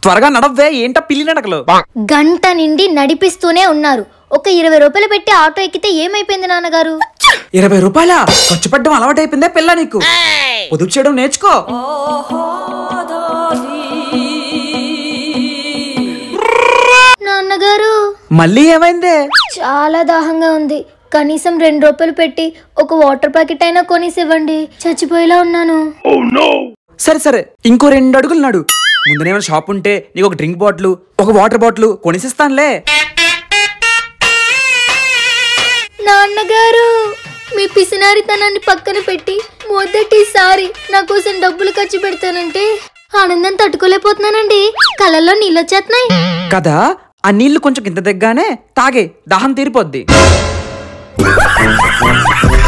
త్వరగా నడవ్వే ఏంటా పిల్లి నడకలు గంట నిండి నడిపిస్తూనే ఉన్నారు ఒక ఇరవై రూపాయలు పెట్టి ఆటో ఎక్కితే ఏమైపోయింది నాన్నగారు ఇరవై రూపాయల ఖర్చు పెట్టడం అలవాటైపోయిందే పిల్ల నీకు పొదుపు చేయడం నేర్చుకో నాన్నగారు మళ్ళీ ఏమైందే చాలా దాహంగా ఉంది కనీసం రెండు రూపాయలు పెట్టి ఒక వాటర్ ప్యాకెట్ అయినా కొనేసి ఇవ్వండి చచ్చిపోయేలా ఉన్నాను సరే సరే ఇంకో రెండు అడుగులు నాడు ముందునేమైనా షాప్ ఉంటే నీకు ఒక డ్రింక్ బాటిల్ ఒక వాటర్ బాటిల్ కొనిసిస్తానులే నాన్నగారు మీ పిసినారితనాన్ని పక్కన పెట్టి మొదటిసారి నా కోసం డబ్బులు ఖర్చు పెడతానంటే ఆనందం తట్టుకోలేకపోతున్నానండి కళ్ళల్లో నీళ్ళు వచ్చేస్తున్నాయి కదా ఆ నీళ్లు కొంచెం కింద దగ్గానే తాగే దాహం తీరిపోద్ది